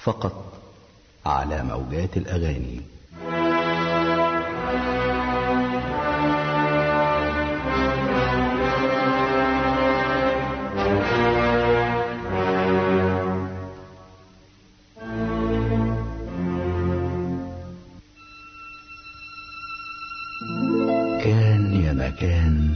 فقط على موجات الأغاني كان يا مكان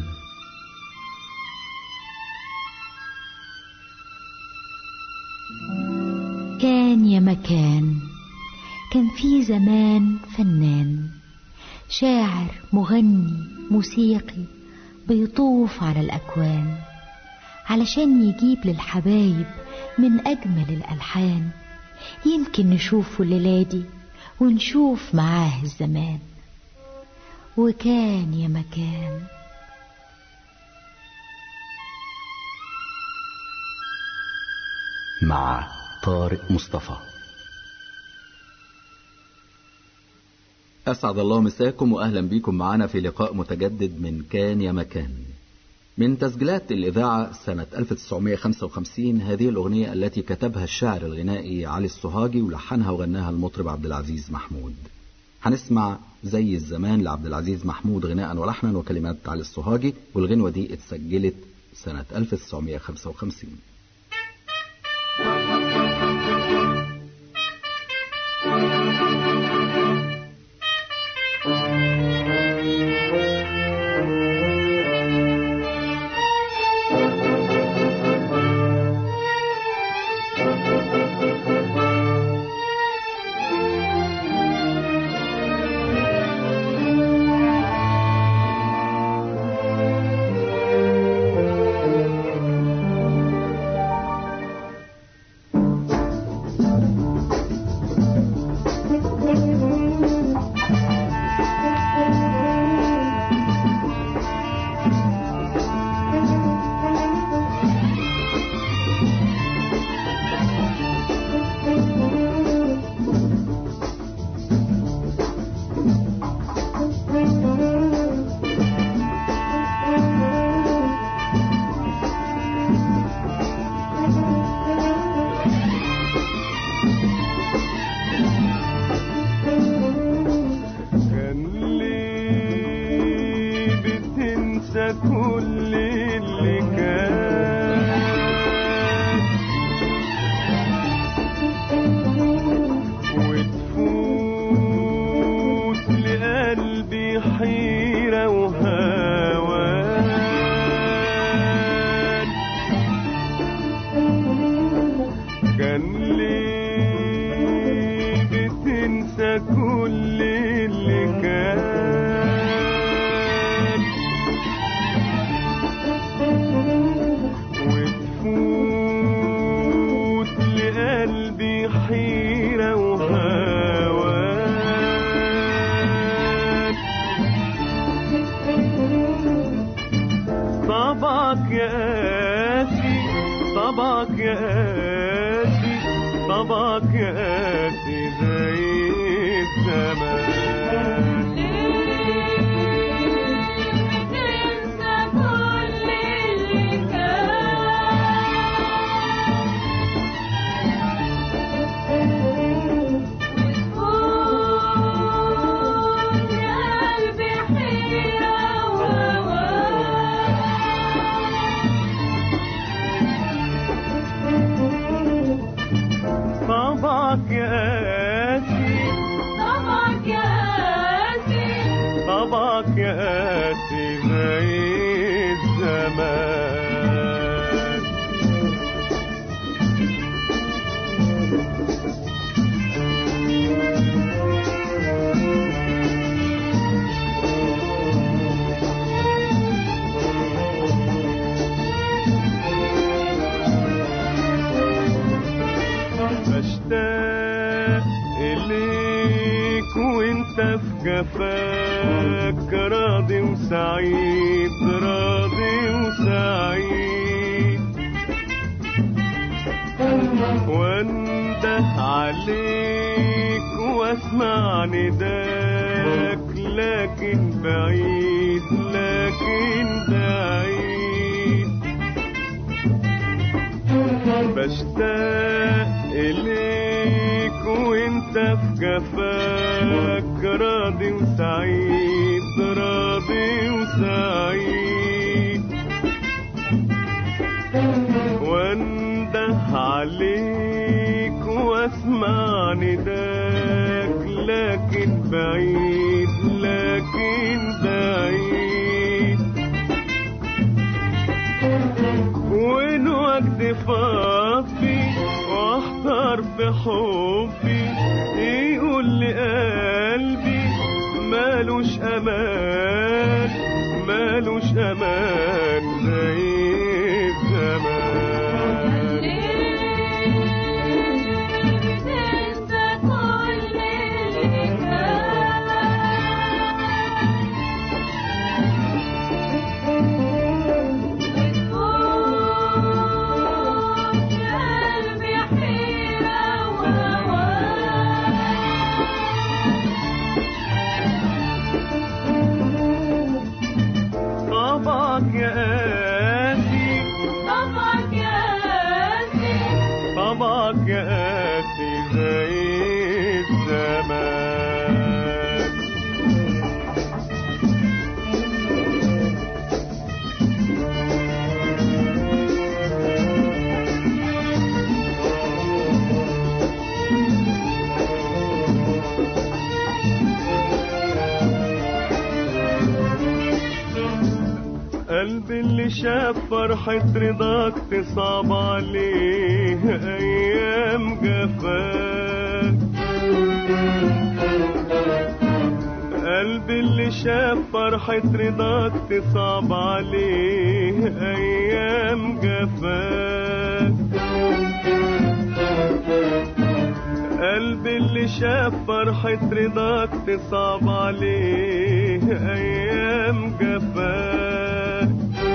كان يا مكان كان في زمان فنان شاعر مغني موسيقي بيطوف على الأكوان علشان يجيب للحبايب من أجمل الألحان يمكن نشوفه الليلة دي ونشوف معاه الزمان وكان يا مكان مع طارق مصطفى أسعد الله مساكم وأهلا بكم معنا في لقاء متجدد من كان يا مكان من تسجيلات الإذاعة سنة 1955 هذه الأغنية التي كتبها الشاعر الغنائي علي السوهاجي ولحنها وغناها المطرب عبد العزيز محمود هنسمع زي الزمان لعبد العزيز محمود غناء ولحنا وكلمات علي السوهاجي والغنوة دي اتسجلت سنة 1955 كان ليه بتنسى كل اللي كان وتفوت لقلبي حيرة وهوان كان ليه بتنسى كل اللي كان وتفوت لقلبي حيرة وهوان طبعك يا قاسي طبعك يا قاسي طبعك يا قاسي زي الزمان ننسى كل اللي كان وتفوت قلبي حيرة طبعك يا قاسي طبعك يا قاسي طبعك يا قاسي زي الزمان بشتاق إليك وانت في جفاك راضي وسعيد راضي وسعيد وانده عليك واسمع نداك لكن بعيد لكن بعيد بشتاق إليك وانت في جفاك راضي وسعيد راضي وسعيد وانده عليك واسمع نداك لكن بعيد لكن بعيد وين وقت فاضي واحتار في حبي يقول لي قلبي مالوش امان مالوش امان زي الزمان بتنسى كل اللي كان بتكون قلبي حيرة طبعك يا قاسي طبعك يا قاسي طبعك يا قاسي زي الزمان قلبي اللي شاف فرحة رضاك تصعب عليه أيام جفاك قلبي اللي شاف فرحة رضاك تصعب عليه أيام جفاك قلبي اللي شاف فرحة رضاك تصعب عليه أيام جفاك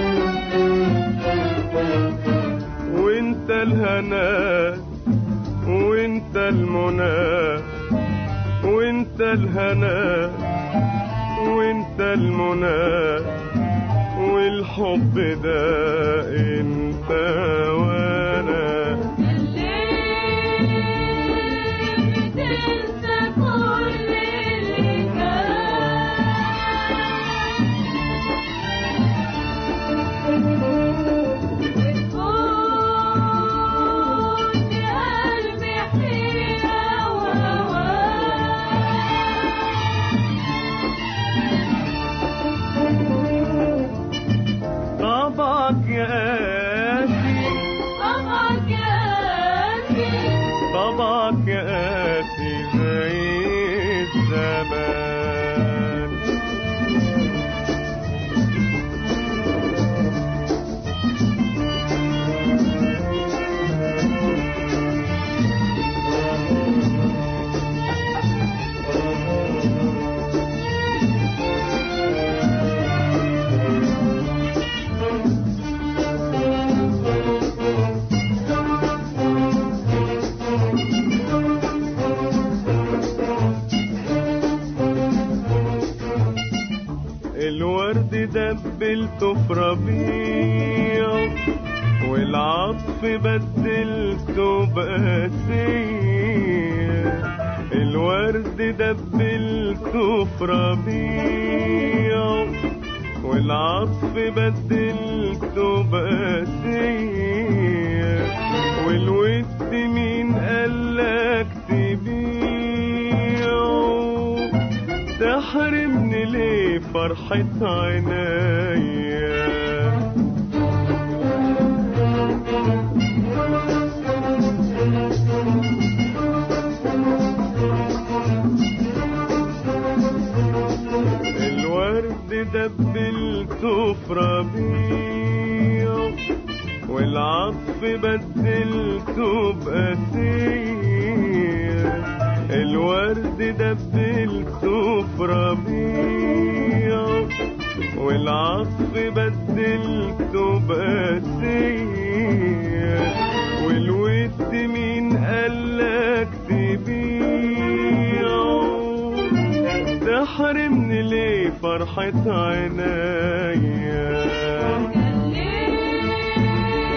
وانت الهنا وانت المنى وانت الهنا وانت المنى والحب ده انت وانا بتنسى كل اللي كان بتكون قلبي حيرة طبعك يا قاسي طبعك يا قاسي طبعك يا قاسي زي الزمان الورد دبلته في ربيع والعطف بدلته بقاسية الورد دبلته في ربيع والعطف بدلته بقاسية والود مين قالك تبيعه تحرمني ليه فرحة عينيا الورد دبلته في ربيع والعطف بدلته بقاسية الورد دبلته في ربيع والعطف بدلته بقاسية والود مين قالك تبيعه تحرمني ليه فرحة عينيا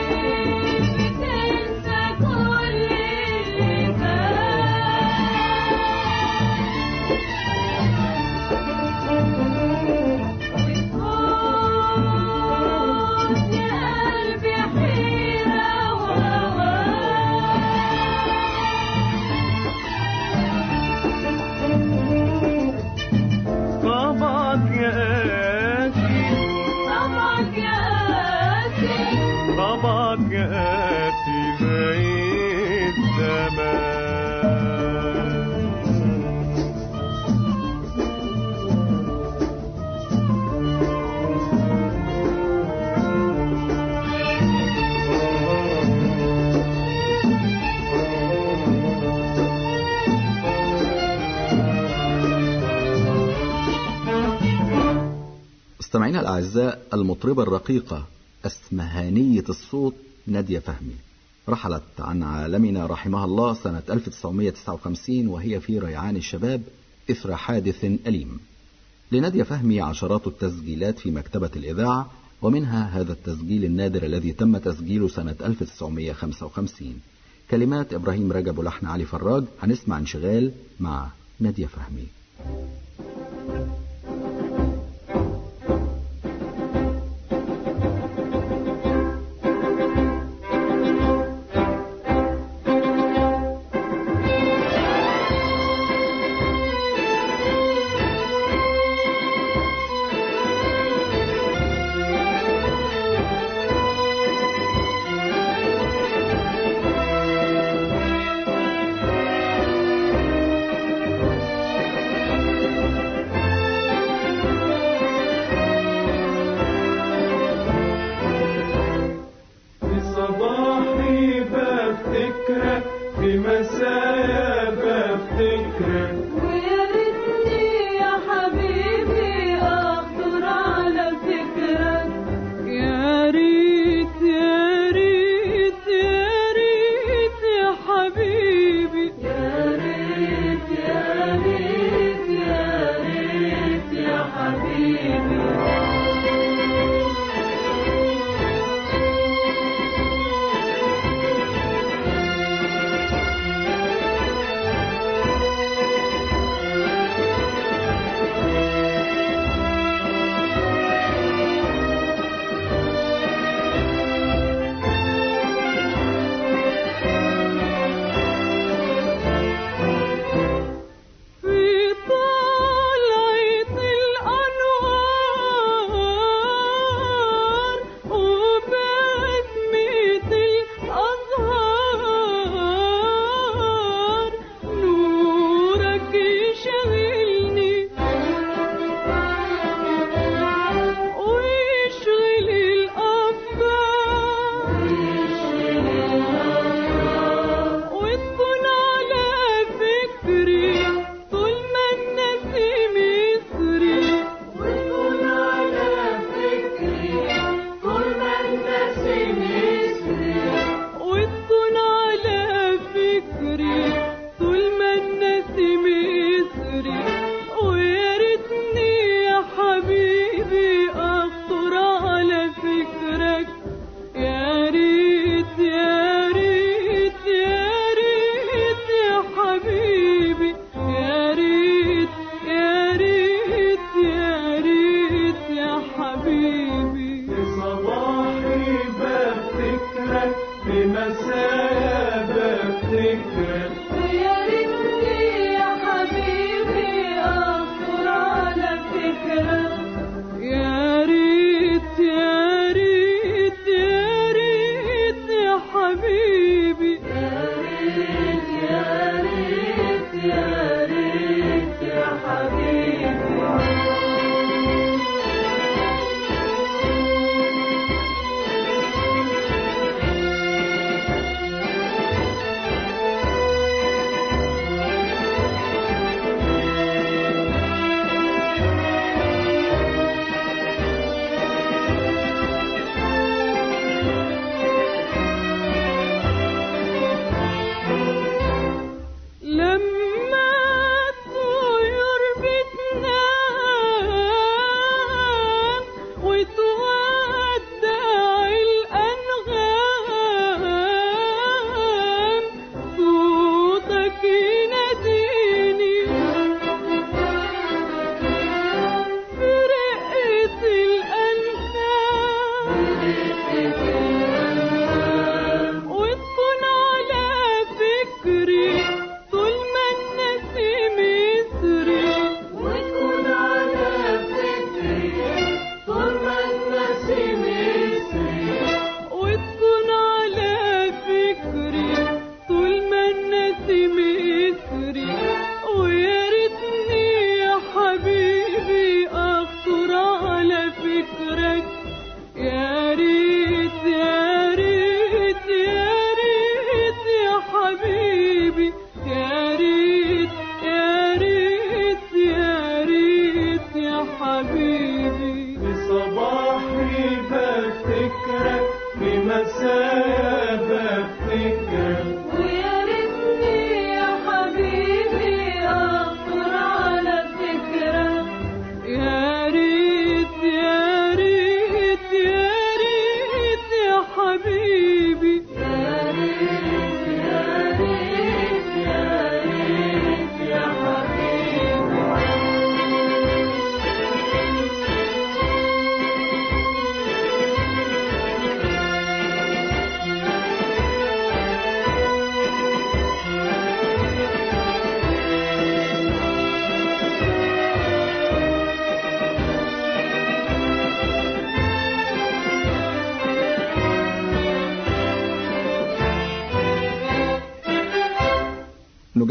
بتنسى كل اللي الأعزاء المطربة الرقيقة أسمهانية الصوت نادية فهمي رحلت عن عالمنا رحمها الله سنة 1959 وهي في ريعان الشباب إثر حادث أليم لنادية فهمي عشرات التسجيلات في مكتبة الإذاعة ومنها هذا التسجيل النادر الذي تم تسجيله سنة 1955 كلمات إبراهيم رجب ولحن علي فراج هنسمع انشغال مع نادية فهمي Thank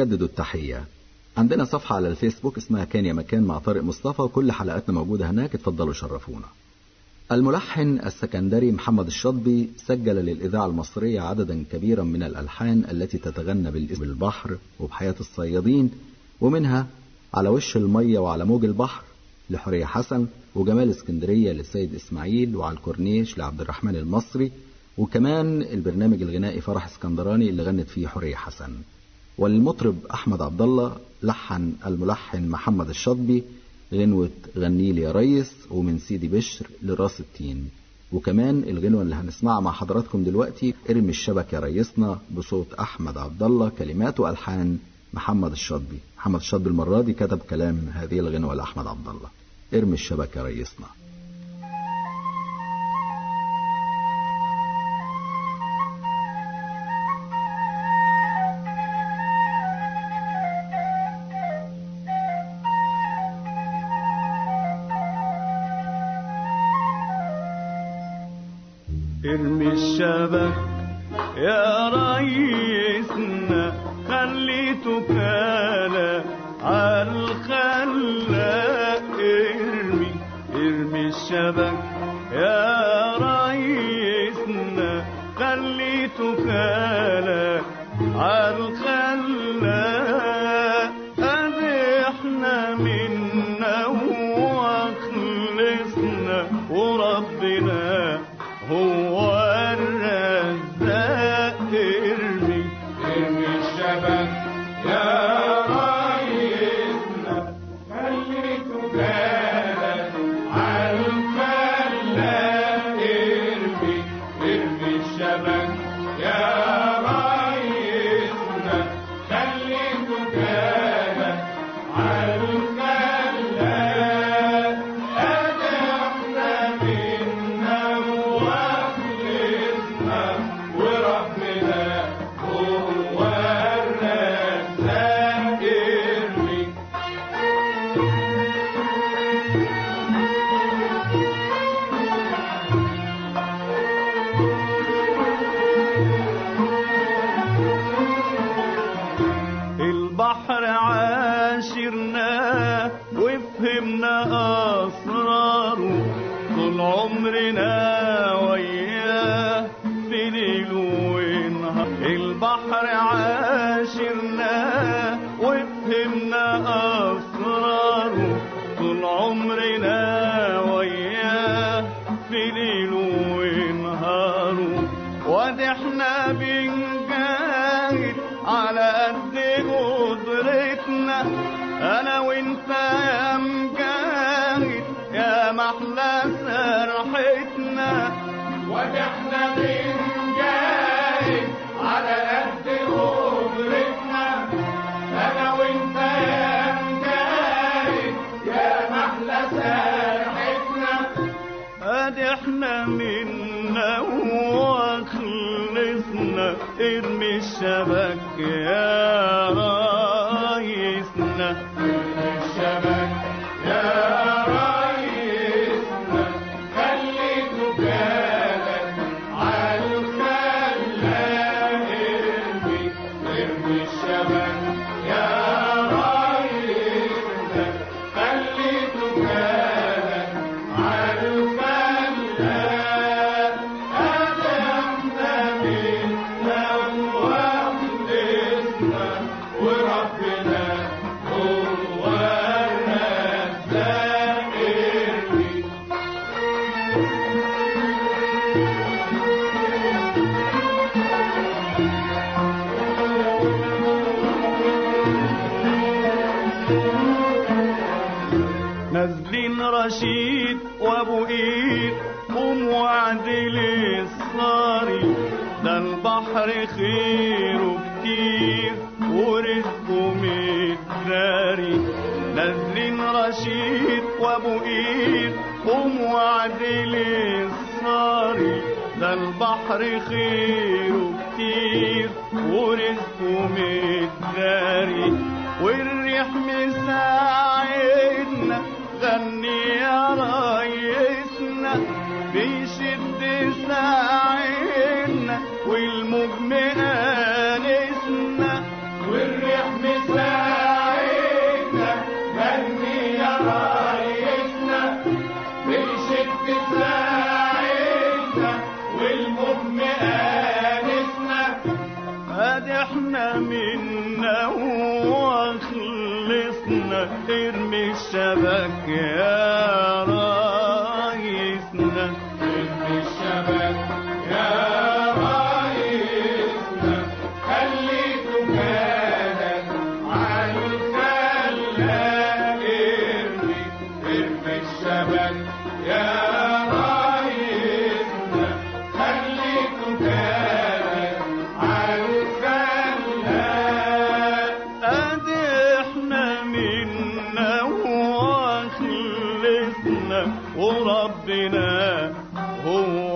نجدد التحية عندنا صفحة على الفيسبوك اسمها كان يا مكان مع طارق مصطفى وكل حلقاتنا موجودة هناك اتفضلوا شرفونا الملحن السكندري محمد الشاطبي سجل للإذاعة المصرية عددا كبيرا من الألحان التي تتغنى بالاسم البحر وبحياة الصيادين ومنها على وش المية وعلى موج البحر لحورية حسن وجمال اسكندرية للسيد إسماعيل وعلى الكورنيش لعبد الرحمن المصري وكمان البرنامج الغنائي فرح اسكندراني اللي غنت فيه حورية حسن والمطرب أحمد عبد الله لحن الملحن محمد الشاطبي غنوة غنيلي يا ريس ومن سيدي بشر لراس التين وكمان الغنوة اللي هنسمعها مع حضراتكم دلوقتي ارمي الشبك يا ريسنا بصوت أحمد عبد الله كلمات وألحان محمد الشاطبي محمد الشاطبي المرة دي كتب كلام هذه الغنوة لأحمد عبد الله ارمي الشبك يا ريسنا ارمي الشبك يا ريسنا خليته كالا عالخلاق ارمي ارمي الشبك يا ريسنا خليته كالا عالخلاق ادي احنا منا وخلصنا وربنا هو الرزاق ارمي ارمي الشبك يا ريسنا خليته بالك على الفلاح ارمي ارمي الشبك يا ريسنا خليته بالك على الفلاح أدعنا منا وأخلصنا وربنا هو الرزاق ارمي البحر عاشرنا وفهمنا أسراره طول عمرنا وياه في ليل ونهار البحر عاشرنا وفهمنا أسراره طول عمرنا وياه في ليل ونهاره وادي احنا بنجاهد على قد قدرتنا انا وانت يا مجاهد يا محلى سرحتنا وادي احنا بنجاهد على قد قدرتنا انا وانت يا مجاهد يا محلى سرحتنا ادي احنا منا وخلصنا ارمي الشبك يا رايسنا ارمي الشبك يا رايسنا خليته بالك على الخلاق ارمي ارمي الشبك يا رايسنا خليته بالك على الخلاق أدمنا منا وأخلصنا وربنا هو الرزاق ارمي نازلين رشيد وابو ايد قوم وعدل الصاري ده البحر خيره كتير ورزقه متداري نازلين رشيد وابو ايد قوم وعدل الصاري ده البحر خيره كتير ورزقه متداري والريح مساعدنا غني يا ريسنا بيشد ساعدنا والموج مآنسنا والريح مساعدنا ارمي الشبك يا رايسنا ارمي الشبك يا رايسنا خلي دكانك على الخلاق ارمي ارمي الشبك يا رايسنا خلي دكانك على الخلاق ادي احنا منا وخلصنا وربنا هو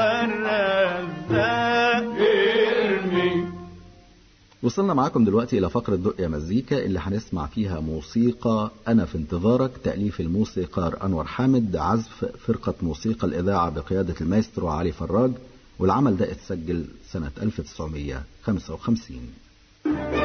الرزاق ارمي وصلنا معاكم دلوقتي إلى فقرة دق يا مزيكا اللي هنسمع فيها موسيقى أنا في انتظارك تأليف الموسيقار أنور حامد عزف فرقة موسيقى الإذاعة بقيادة المايسترو علي فراج والعمل ده اتسجل سنة 1955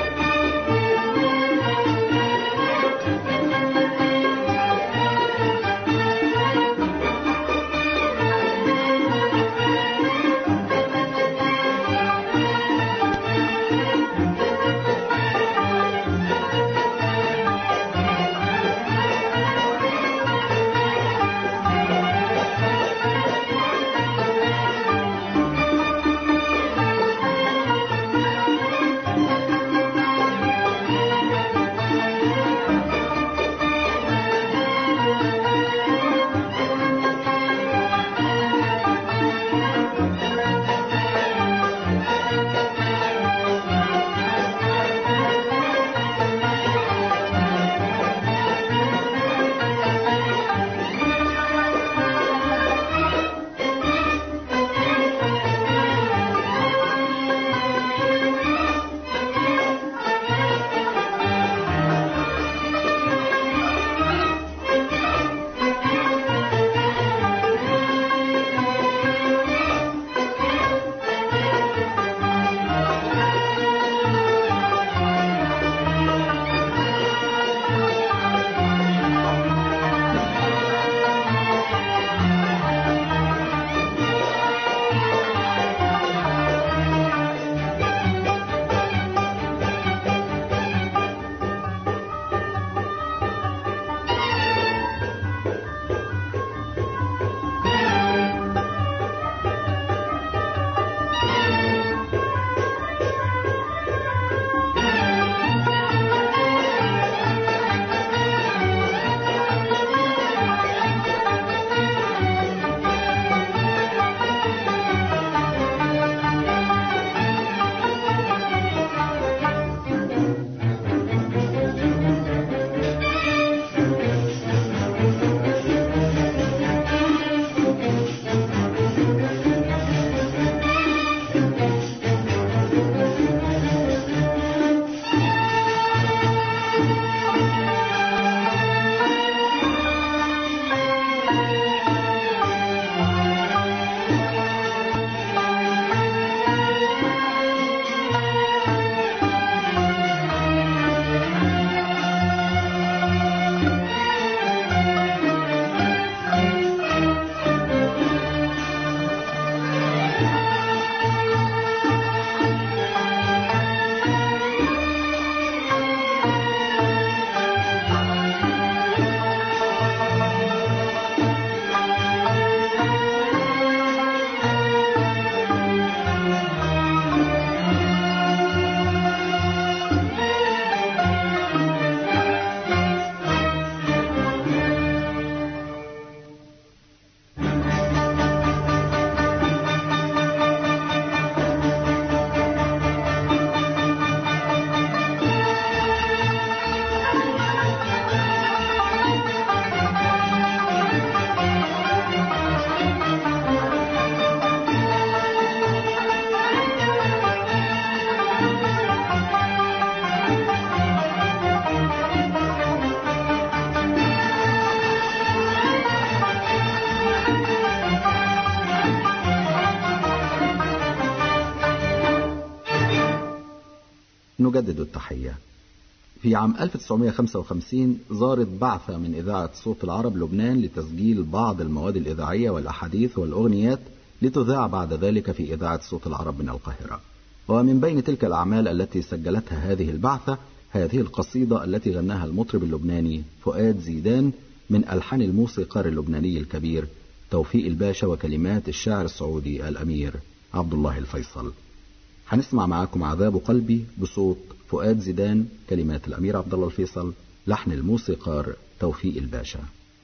نجدد التحية في عام 1955 زارت بعثة من إذاعة صوت العرب لبنان لتسجيل بعض المواد الإذاعية والأحاديث والأغنيات لتذاع بعد ذلك في إذاعة صوت العرب من القاهرة ومن بين تلك الأعمال التي سجلتها هذه البعثة هذه القصيدة التي غناها المطرب اللبناني فؤاد زيدان من ألحان الموسيقار اللبناني الكبير توفيق الباشا وكلمات الشاعر السعودي الأمير عبد الله الفيصل هنسمع معاكم عذاب قلبي بصوت فؤاد زيدان كلمات الأمير عبد الله الفيصل لحن الموسيقار توفيق الباشا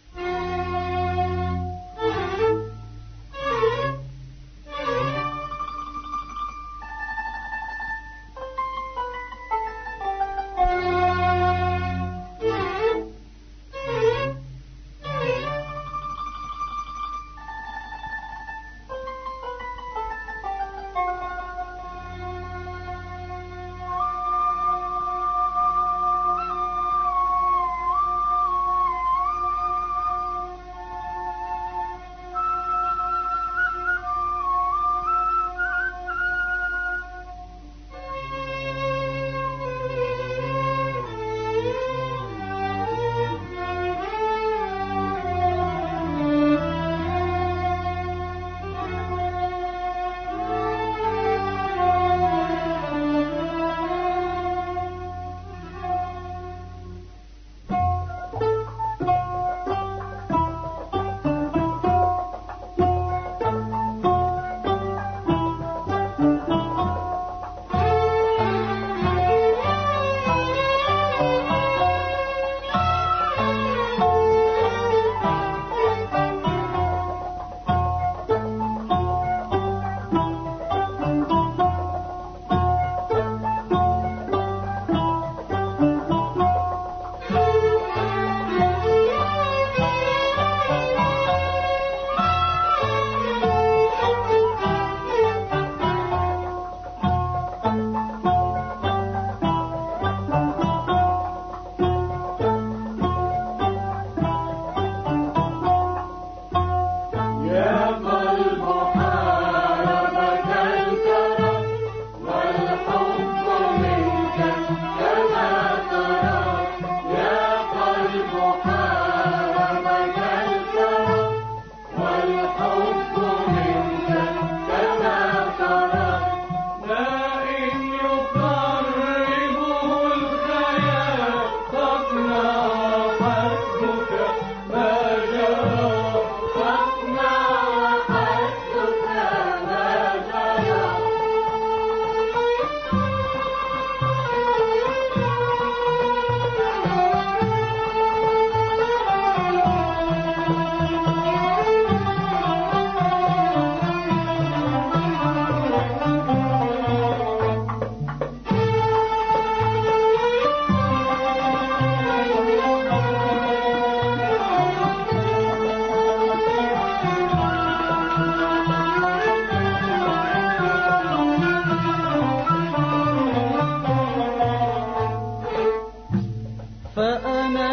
فأنا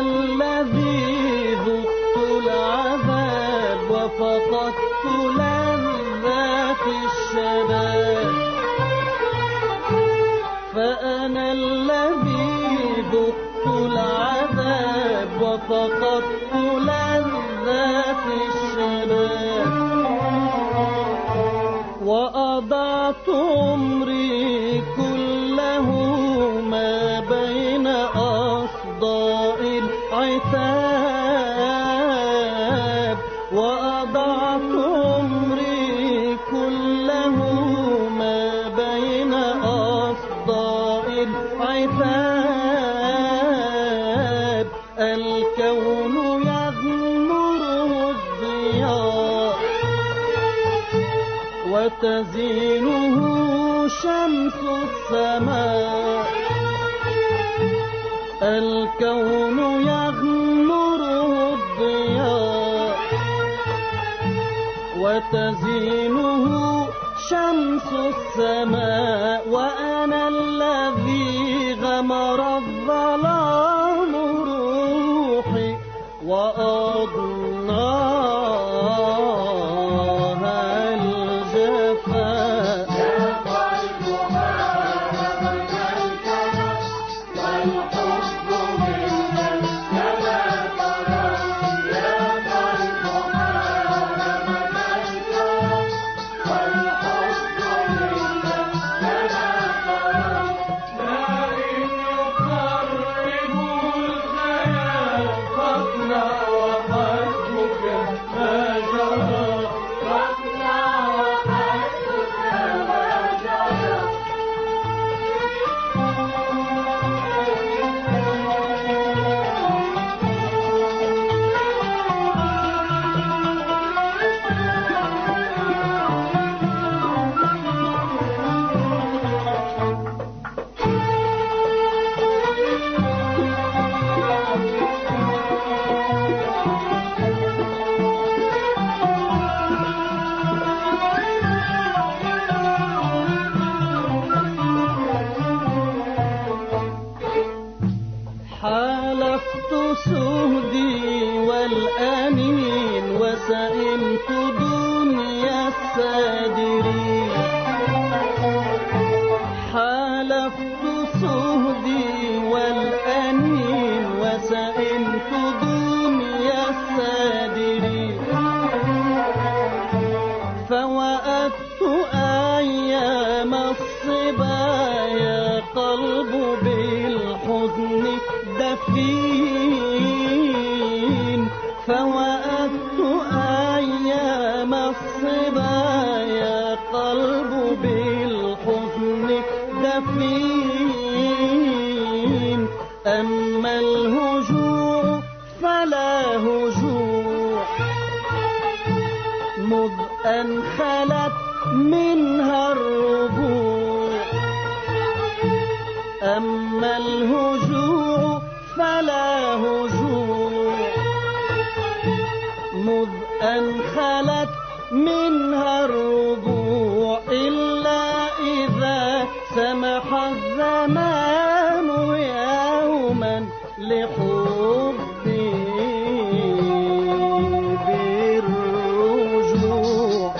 الذي ذقت العذاب وفقدت لذات الشباب فأنا الذي ذقت العذاب وفقدت لذات الشباب وأضعت عمري كله ما بين أصداء العتاب وأضعت عمري كله ما بين أصداء العتاب الكون يغمره الضياء وتزينه شمس السماء الكون يغمره الضياء وتزينه شمس السماء وأنا الذي غمر الظلام روحي وأضناها الجفاء لا إن يقرب حالفت سهدي والأنين وسئمت دنيا السادرين حالفت سهدي والأنين وسئمت دنيا السادرين فوأدت أيام الصبايا قلب بالحزن دفين فوأدت أيام الصبايا قلب بالحزن دفين أما الهجوع فلا هجوع مذ أن خلت منها الربوع أما الهجوع فلا هجوع مذ أن خلت منها الربوع إلا إذا سمح الزمان يوما لحبي بالرجوع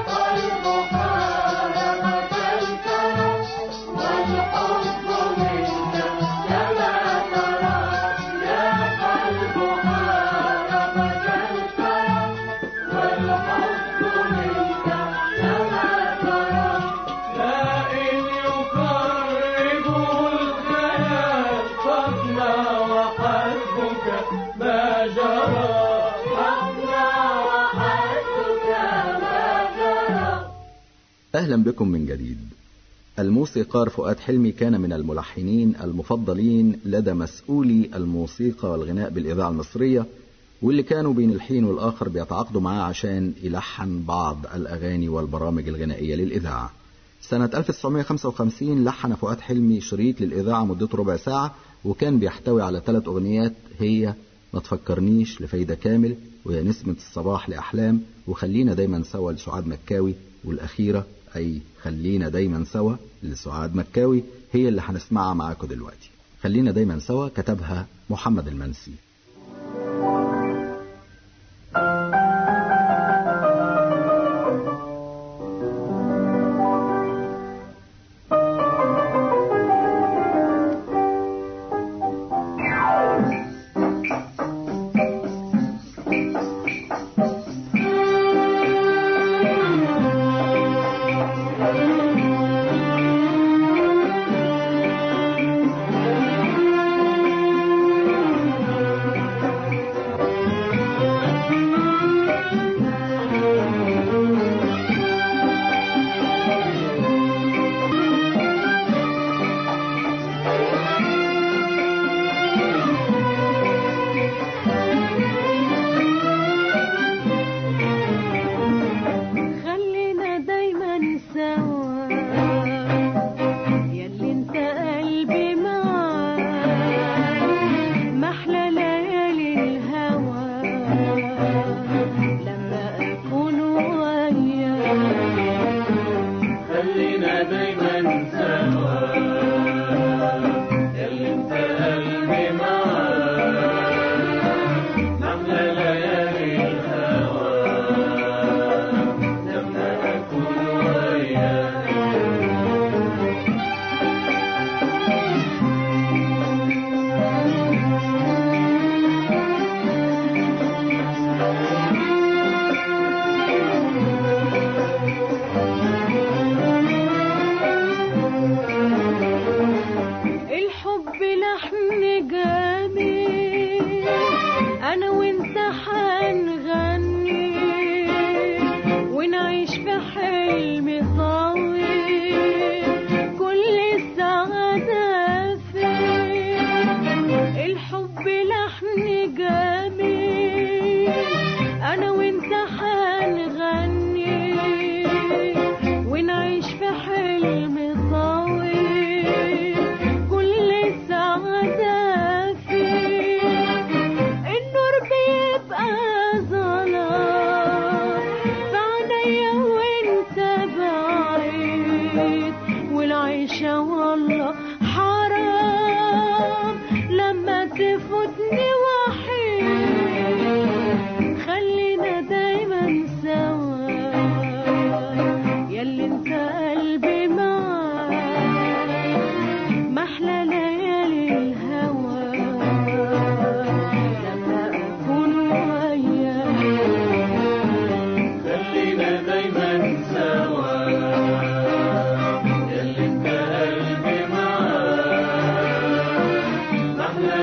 لئن يقربه الخيال فاصنع وحسبك ما جرى أهلا بكم من جديد الموسيقار فؤاد حلمي كان من الملحنين المفضلين لدى مسؤولي الموسيقى والغناء بالإذاعة المصرية واللي كانوا بين الحين والآخر بيتعاقدوا معاه عشان يلحن بعض الأغاني والبرامج الغنائية للإذاعة سنة 1955 لحن فؤاد حلمي شريط للإذاعة مدته ربع ساعة وكان بيحتوي على ثلاث أغنيات هي ما تفكرنيش لفايدة كامل ويا نسمة الصباح لأحلام وخلينا دايما سوا لسعاد مكاوي والأخيرة أي خلينا دايما سوا لسعاد مكاوي هي اللي هنسمعها معاكم دلوقتي خلينا دايما سوا كتبها محمد المنسي خلينا دايما سوا ياللي انت قلبي معاك محلى ليالي الهوى لما اكون وياك خلينا دايما سوا ياللي انت قلبي معاك محلى ليالي الهوى لما اكون وياك الحب لحن جميل انا وانت حنغني ونعيش في حلم طويل كل السعادة فيه الحب لحن جميل انا وانت حنغني ونعيش في حلم طويل كل السعادة فيه النور بيبقى ظلام فعنيا وانت بعيد والعيشة والله حرام لما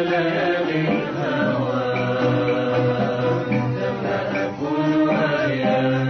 ليالي الهوى لما أكون وياك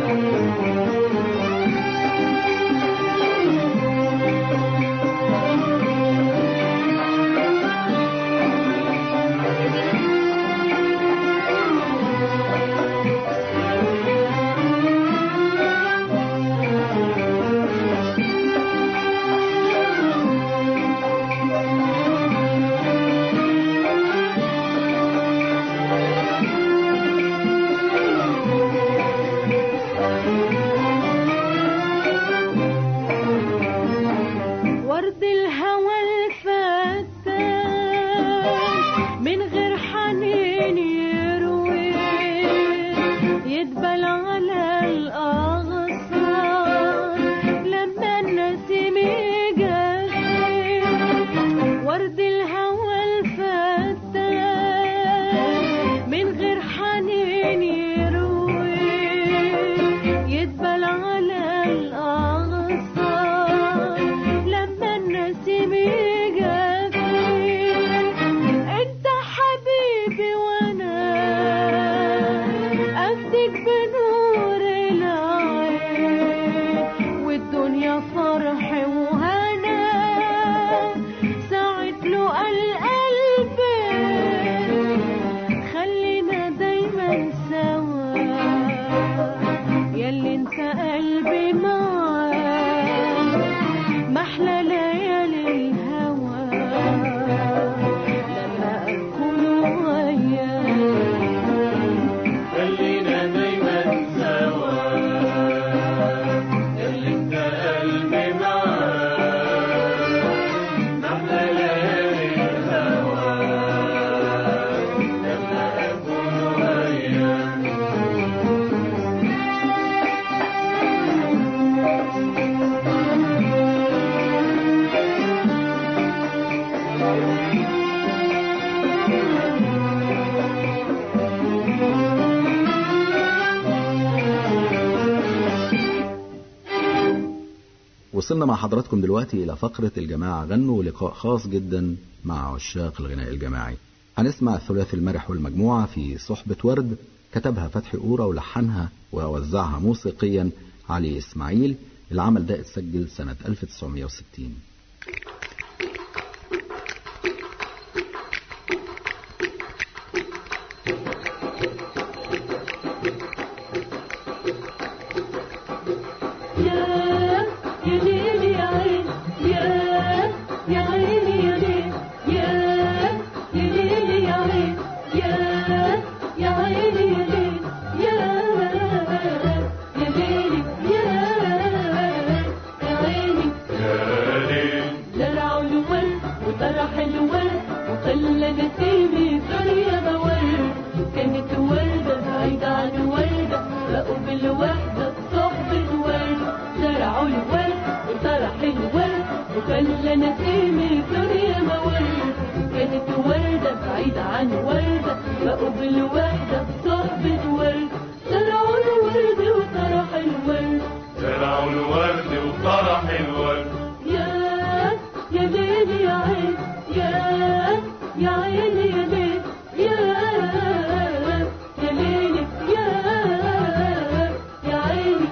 ورد الهوى الفتان من غير حنين يروي يدبل على الأغصان لما النسيم يجري ورد الهوى الفتان من غير حنين يروي يدبل على الأغصان لما النسيم يجفي انت حبيبي وانا افديك بنور العين والدنيا فرح وهنا ساعة لقى القلب خلينا دايما سوا ياللي انت قلبي معاك محلى ليالي الهوى لما اكون وياك خلينا دايما سوا اللي انت قلبي معاك محلى ليالي الهوى لما أكون وياك وصلنا مع حضراتكم دلوقتي إلى فقرة الجماعة غنوا لقاء خاص جدا مع عشاق الغناء الجماعي هنسمع الثلاثي المرح والمجموعة في صحبة ورد كتبها فتحي أورا ولحنها ووزعها موسيقيا علي إسماعيل العمل ده اتسجل سنة 1960 يا يا ليلي يا عين يا يا عيني يا ليل يا يا ليلي يا عين يا يا عيني يا ليل يا يا ليلي يا يا عيني يا ليل زرعوا الورد وطرح الورد وخلى نسيمي الدنيا بورد كانت وردة بعيدة عن وردة بقوا بالوحدة صحبة ورد زرعوا الورد وطرح الورد وخلى نسيمي الدنيا بورد كانت وردة بعيدة عن وردة بقوا بالوحدة صحبة ورد زرعوا الورد وطرح الورد زرعوا الورد وطرح الورد يا يا ليل يا عين يا يا عين يا ليل يا يا ليل يا يا عيني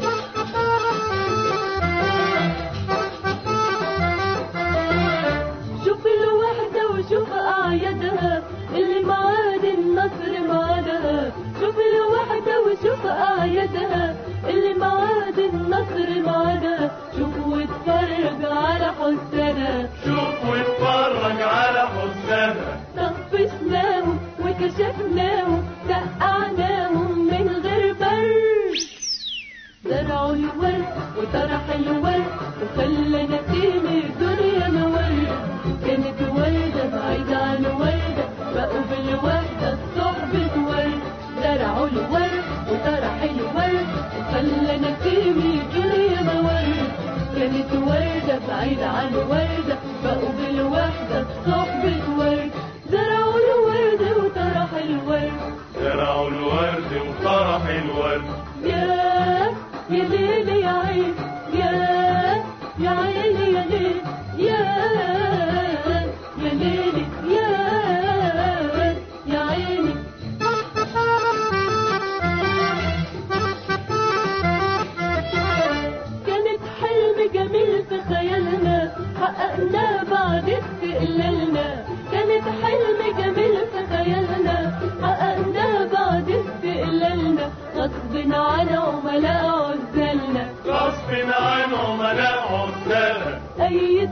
شوف الوحدة وشوف أعيادها اللي معاد النصر معادها شوف الوحدة وشوف أعيادها اللي معاد النصر معادها شوف واتفرج على حسنها شوف واتفرج على حسنها طفشناهم وكشفناهم سقعناهم من غير برد زرعوا الورد وطرح الورد وخلى نسيم الدنيا مورد كانت وردة بعيدة عن وردة بقوا بالوحدة صحبة ورد زرعوا الورد وطرح الورد وخلى نسيم الدنيا مورد كانت وردة بعيدة عن وردة بقوا بالوحدة صحبة ورد زرعوا الورد وطرح الورد زرعوا الورد وطرح الورد يا يا ليل يا عين يا يا عين يا ليل يا يا ليل يا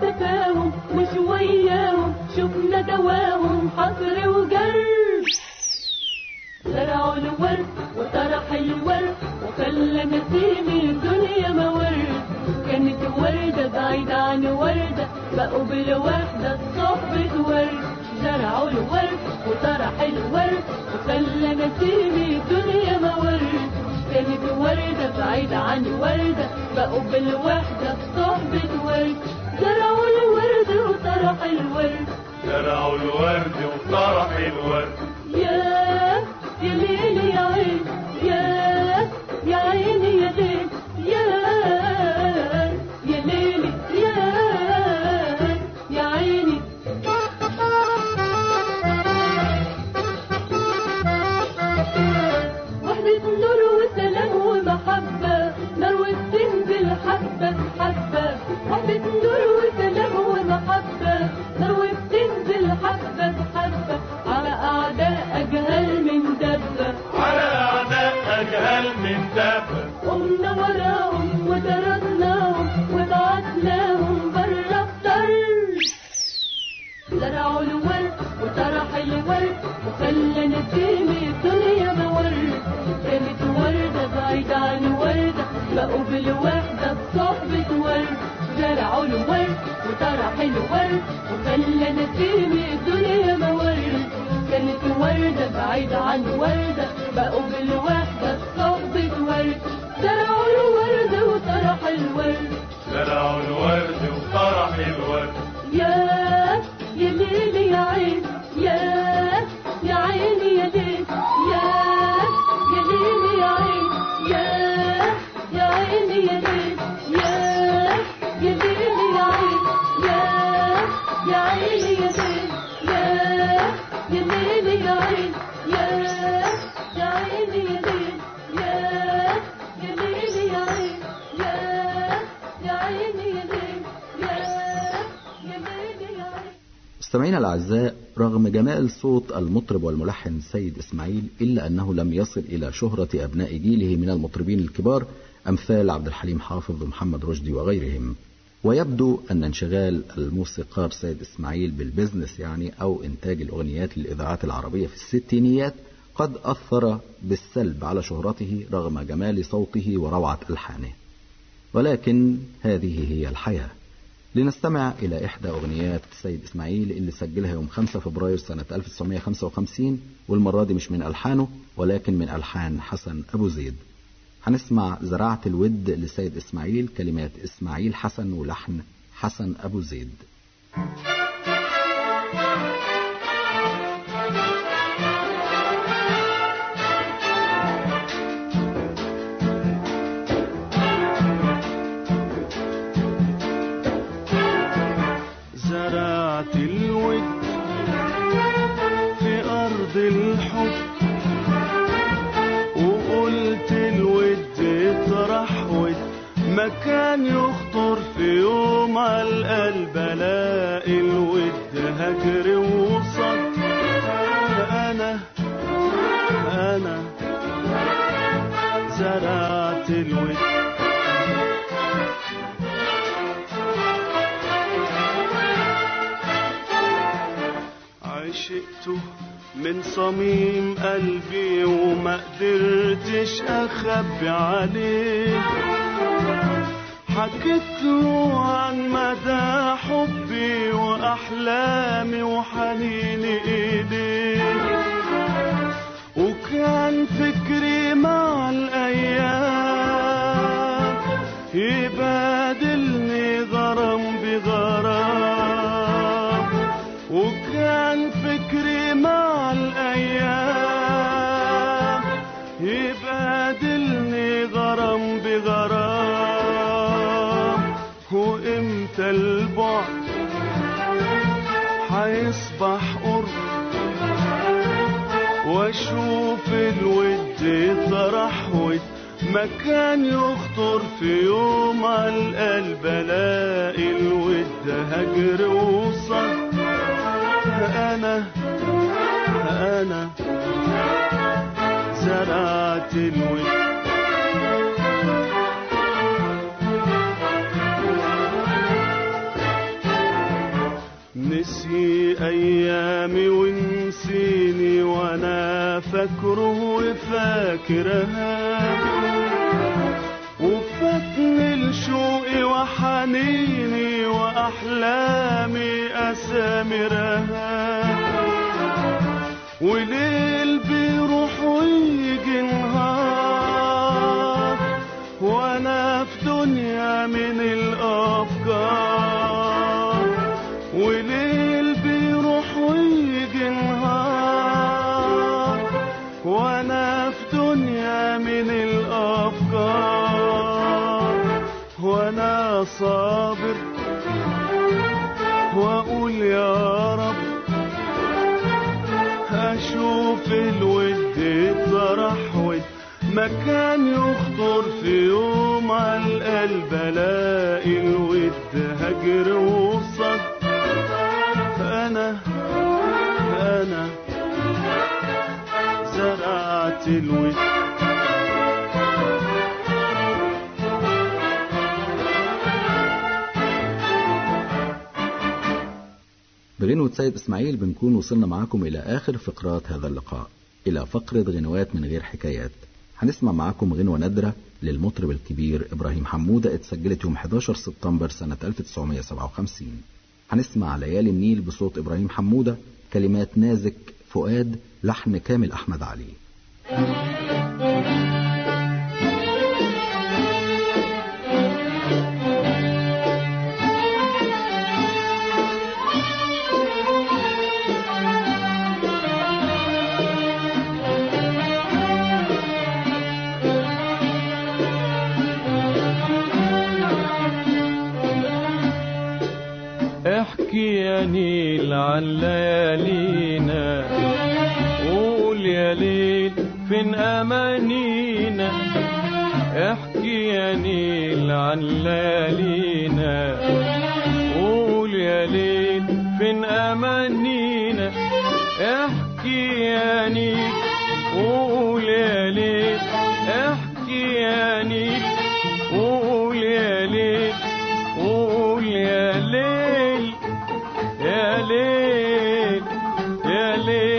تفاهم وشوياهم شفنا دواهم حصر وجر زرعوا الورد وطرح الورد وخلى نسيم الدنيا مورد كانت وردة بعيدة عن وردة بقوا بالوحدة صحبة ورد زرعوا الورد وطرح الورد وخلى نسيم الدنيا مورد كانت وردة بعيدة عن وردة بقوا بالوحدة صحبة ورد زرعوا الورد وطرح الورد زرعوا الورد وطرح الورد يا يا ليل يا عين يا يا عيني يا ليل يا يا ليل يا يا عيني وحدة نور وسلام ومحبة نار وبتنزل حبة حبة وحدة نور وسلام ومحبة نار وبتنزل حبة حبة على أعداء أجهل من دبة على أعداء أجهل من دابة قمنا وراهم وطردناهم وبعتناهم برا الطر زرعوا الورد وطرح الورد وخلى نسيم الدنيا مورد كانت وردة بعيدة عن وردة بقوا بالوحدة بصحبة ورد زرعوا الورد وطرح الورد وخلى نسيم الدنيا مورد كانت وردة بعيدة عن وردة بقوا بالوحدة بصحبة ورد زرعوا الورد وطرح الورد زرعوا الورد وطرح الورد يا يا ليل يا عين يا يا عيني يا ليل يا يا ليل يا عين يا يا عيني يا ليل يا يا ليل يا عين يا يا عيني يا ليل يا يا ليل يا عين يا يا عيني يا ليل يا يا ليل يا عين يا يا عيني يا ليل يا يا ليل يا عين مستمعينا الأعزاء رغم جمال صوت المطرب والملحن سيد إسماعيل إلا أنه لم يصل إلى شهرة أبناء جيله من المطربين الكبار أمثال عبد الحليم حافظ ومحمد رشدي وغيرهم ويبدو أن انشغال الموسيقار سيد إسماعيل بالبزنس يعني أو إنتاج الأغنيات للإذاعات العربية في الستينيات قد أثر بالسلب على شهرته رغم جمال صوته وروعة ألحانه ولكن هذه هي الحياة لنستمع إلى إحدى أغنيات سيد إسماعيل اللي سجلها يوم 5 فبراير سنة 1955 والمرة دي مش من ألحانه ولكن من ألحان حسن أبو زيد هنسمع زراعة الود لسيد إسماعيل كلمات إسماعيل حسن ولحن حسن أبو زيد زرعت الود في أرض الحب وقلت الود اطرح ود مكان يخطر في يوم على القلب الاقي الود هجر وصد انا انا زرعت الود عشقته من صميم قلبي وما قدرتش اخبي عليه حكيت له عن مدى حبي واحلامي وحنيني اليه وكان فكري مع الايام يبادلني غرام بغرام وكان فكري مع الايام يبادلني غرام بغرام وامتى البعد هيصبح قرب واشوف الود يطرح ود مكان يخطر في يوم على القلب الاقي الود هجر وصل انا انا زرعت الود ايامي ونسيني وانا فاكره وفاكرها وفاتني الشوق وحنيني واحلامي اسامرها وليل بيروح ويجي نهار وانا في دنيا من الافكار وليل بيروح ويجي نهار وانا في دنيا من الافكار وانا صابر واقول يا رب اشوف الود اترحود مكان يخطر في يوم على القلب الاقي الود هجر وصد انا انا زرعت الود بغنوة سيد إسماعيل بنكون وصلنا معاكم إلى آخر فقرات هذا اللقاء إلى فقرة غنوات من غير حكايات هنسمع معاكم غنوة نادرة للمطرب الكبير إبراهيم حمودة اتسجلت يوم 11 سبتمبر سنة 1957 هنسمع ليالي النيل بصوت إبراهيم حمودة كلمات نازك فؤاد لحن كامل أحمد علي احكي يا نيل عن ليالينا قول يا ليل فين امانينا احكي يا نيل عن ليالينا قول يا ليل فين امانينا احكي يا نيل قول يا ليل احكي يا نيل قول يا ليل قول يا ليل يا ليل يا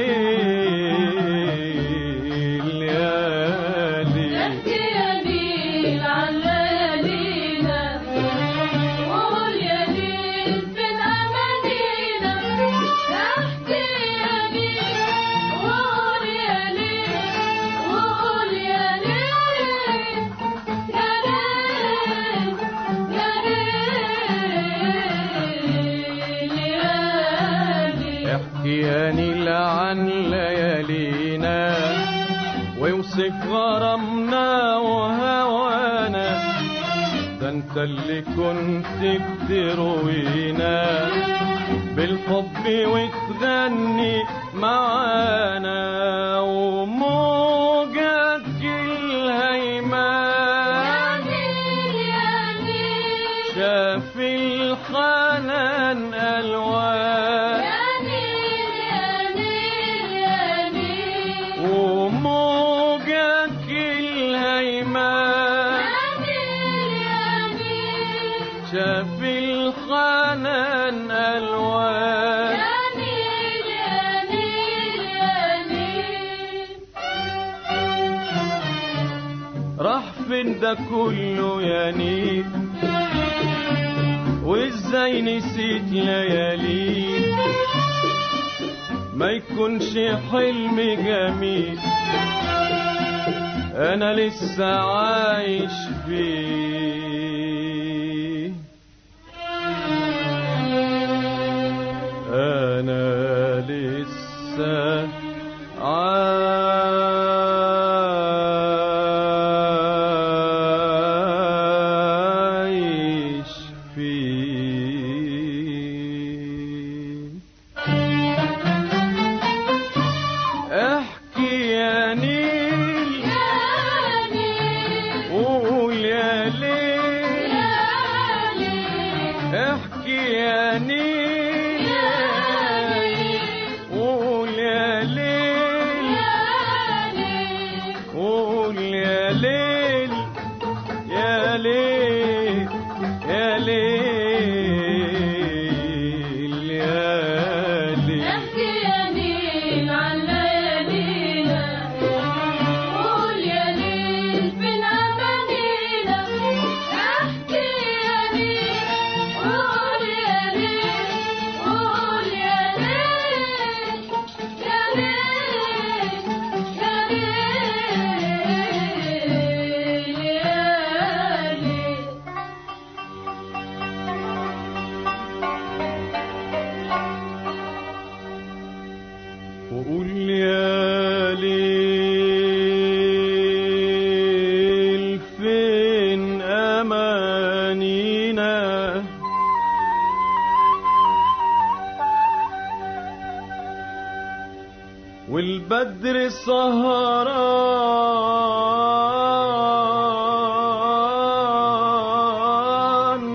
ليل يا ليل احكي يا ليل عن ليالينا قول يا ليل فين امانينا احكي يا ليل قول يا ليل قول يا ليل يا ليل يا ليل يا ليل احكي يا نيل عن ليالينا واوصف غرامنا وهوانا ده انت اللي كنت بتروينا بالحب وتغني معانا وموجك الهيمان شاف الحنان الوان وموجك الهيمان شاف الحنان الوان راح فين ده كله يا نيل وازاي نسيت ليالي ما يكونش حلم جميل انا لسه عايش فيه انا لسه عايش فيه احكي يا نيل قول يا ليل احكي يا نيل قول يا ليل وقول يا ليل فين أمانينا والبدر سهران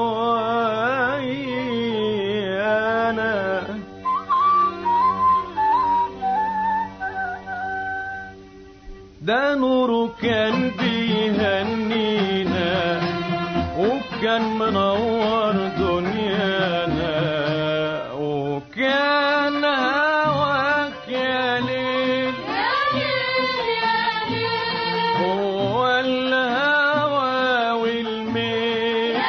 وأنا ده نوره كان بيهنينا وكان منور دنيانا وكان هواك يا ليل هو الهوى والميل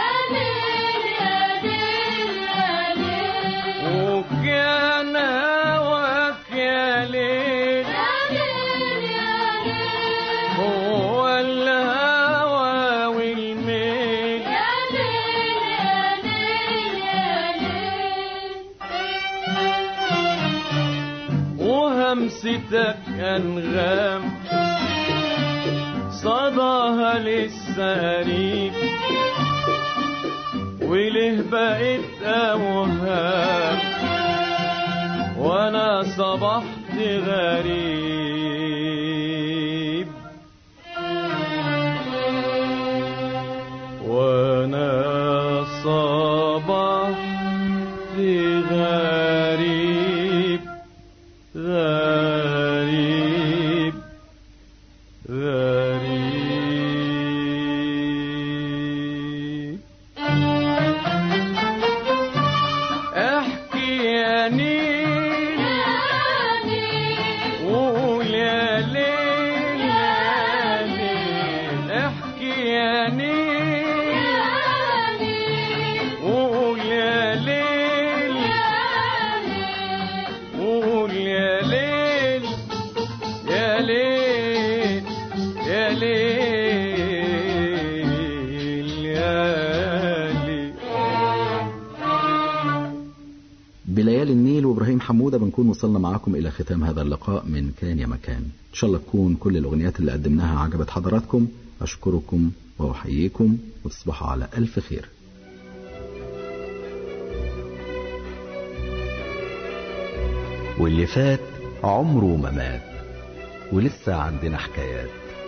وكان هواك يا ليل هو الهوى والميل وهمستك أنغام صداها لسه قريب وله بقيت أوهام وأنا صبحت غريب وأنا صبحت غريب غريب غريب احكي يا نيل قول يا ليل يا ليل احكي يا نيل قول يا ليل قول يا ليل يا ليل يا ليل يا ليل بليالي النيل وابراهيم حموده بنكون وصلنا معاكم الى ختام هذا اللقاء من كان يا مكان ان شاء الله تكون كل الاغنيات اللي قدمناها عجبت حضراتكم اشكركم واحييكم وتصبحوا على الف خير واللي فات عمره ما مات ولسه عندنا حكايات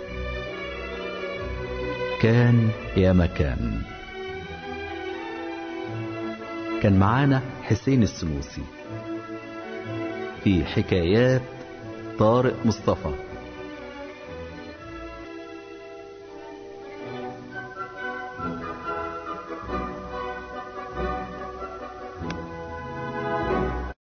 كان يا مكان كان معانا حسين السنوسي في حكايات طارق مصطفى